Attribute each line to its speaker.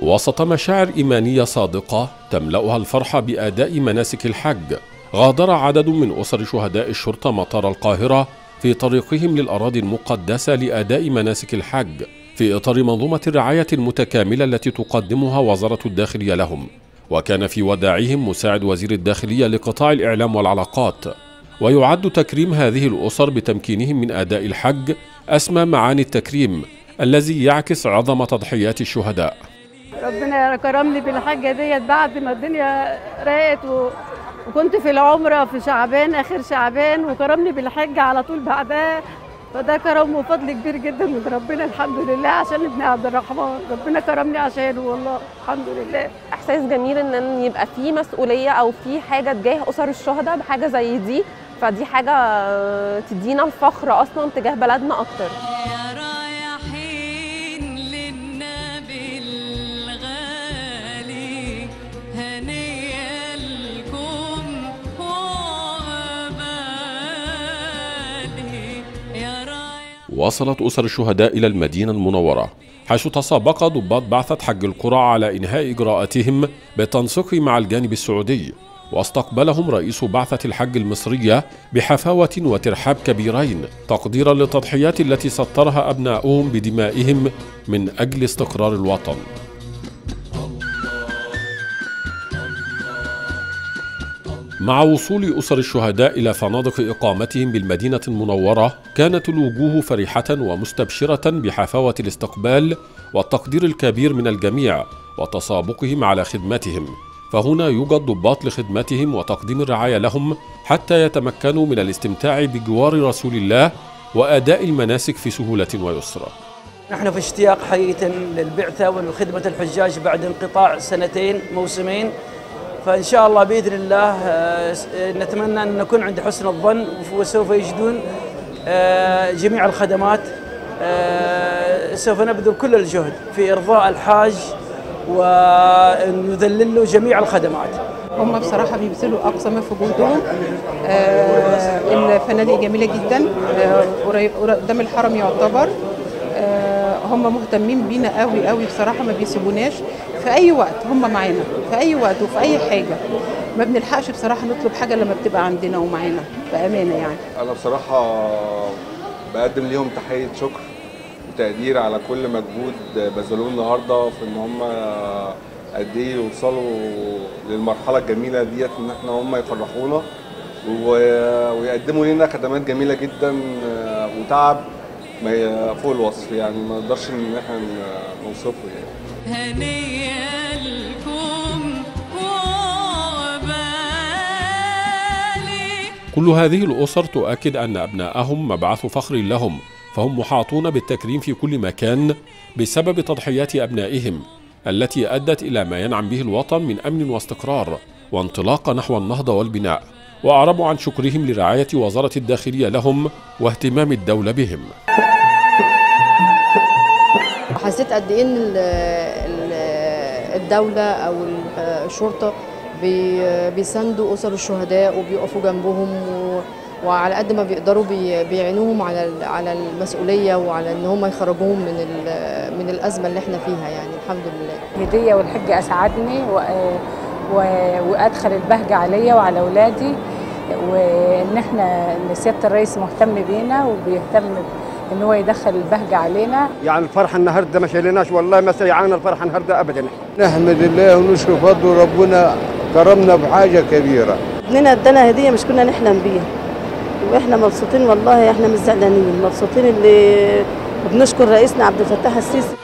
Speaker 1: وسط مشاعر إيمانية صادقة تملأها الفرحة بأداء مناسك الحج غادر عدد من أسر شهداء الشرطة مطار القاهرة في طريقهم للأراضي المقدسة لأداء مناسك الحج في إطار منظومة الرعاية المتكاملة التي تقدمها وزارة الداخلية لهم وكان في وداعهم مساعد وزير الداخلية لقطاع الإعلام والعلاقات ويعد تكريم هذه الأسر بتمكينهم من أداء الحج أسمى معاني التكريم الذي يعكس عظم تضحيات الشهداء
Speaker 2: ربنا كرمني بالحاجه ديت بعد ما الدنيا راقت و... وكنت في العمره في شعبان اخر شعبان وكرمني بالحج على طول بعدها فده كرم وفضل كبير جدا من ربنا الحمد لله عشان ابن عبد الرحمن ربنا كرمني عشانه والله الحمد لله
Speaker 3: احساس جميل ان يبقى في مسؤوليه او في حاجه تجاه اسر الشهداء بحاجه زي دي فدي حاجه تدينا الفخر اصلا تجاه بلدنا اكتر
Speaker 4: يا رايحين للنبي الغالي هنيا لكم وعبالي يا رايح
Speaker 1: وصلت أسر الشهداء إلى المدينة المنورة حيث تسابق ضباط بعثة حج القرى على إنهاء إجراءاتهم بالتنسيق مع الجانب السعودي واستقبلهم رئيس بعثة الحج المصرية بحفاوة وترحاب كبيرين تقديرا للتضحيات التي سطرها أبناؤهم بدمائهم من أجل استقرار الوطن مع وصول أسر الشهداء إلى فنادق إقامتهم بالمدينة المنورة كانت الوجوه فرحة ومستبشرة بحفاوة الاستقبال والتقدير الكبير من الجميع وتسابقهم على خدمتهم فهنا يوجد ضباط لخدمتهم وتقديم الرعاية لهم حتى يتمكنوا من الاستمتاع بجوار رسول الله وأداء المناسك في سهولة ويسر
Speaker 5: نحن في اشتياق حقيقة للبعثة ولخدمة الحجاج بعد انقطاع سنتين موسمين فإن شاء الله بإذن الله آه، نتمنى أن نكون عند حسن الظن وسوف يجدون آه، جميع الخدمات آه، سوف نبذل كل الجهد في إرضاء الحاج ونذلل له جميع الخدمات
Speaker 6: هم بصراحة بيبذلوا أقصى ما في جهدهم آه الفنادق جميلة جدا آه قريب قدام الحرم يعتبر آه هم مهتمين بينا قوي قوي بصراحة ما بيسيبوناش في أي وقت هم معانا في أي وقت وفي أي حاجة ما بنلحقش بصراحة نطلب حاجة لما بتبقى عندنا ومعانا بأمانة يعني
Speaker 7: انا بصراحه بقدم ليهم تحيه شكر وتقدير على كل مجهود بذلوه النهارده في ان هم قد ايه يوصلوا للمرحله الجميله ديت ان احنا هم يفرحونا و- ويقدموا لنا خدمات جميله جدا وتعب ما ي- فوق الوصف يعني ما نقدرش ان احنا نوصفه يعني
Speaker 4: هنيا لكم وعبالي
Speaker 1: كل هذه الأسر تؤكد أن أبناءهم مبعث فخر لهم فهم محاطون بالتكريم في كل مكان بسبب تضحيات أبنائهم التي أدت إلى ما ينعم به الوطن من أمن واستقرار وانطلاق نحو النهضة والبناء وأعربوا عن شكرهم لرعاية وزارة الداخلية لهم واهتمام الدولة بهم
Speaker 8: حسيت قد ايه ان ال- ال- الدوله او ال- الشرطه بي- بيساندوا اسر الشهداء وبيقفوا جنبهم و- وعلى قد ما بيقدروا بي- بيعينوهم على ال- على المسؤوليه وعلى ان هم يخرجوهم من ال- من الازمه اللي احنا فيها يعني الحمد لله
Speaker 9: هدية والحج أسعدني و... و... وأدخل البهجة عليا وعلى أولادي وإن إحنا إن سيادة الرئيس مهتم بينا وبيهتم إن هو يدخل البهجة علينا
Speaker 10: يعني الفرحة النهاردة ما شايلناش والله ما سيعانا الفرحة النهاردة أبدا نحمد الله ونشكر فضله ربنا كرمنا بحاجة كبيرة
Speaker 2: ابننا ادانا هديه مش كنا نحلم بيها واحنا مبسوطين والله احنا مش زعلانين مبسوطين اللي بنشكر رئيسنا عبد الفتاح السيسي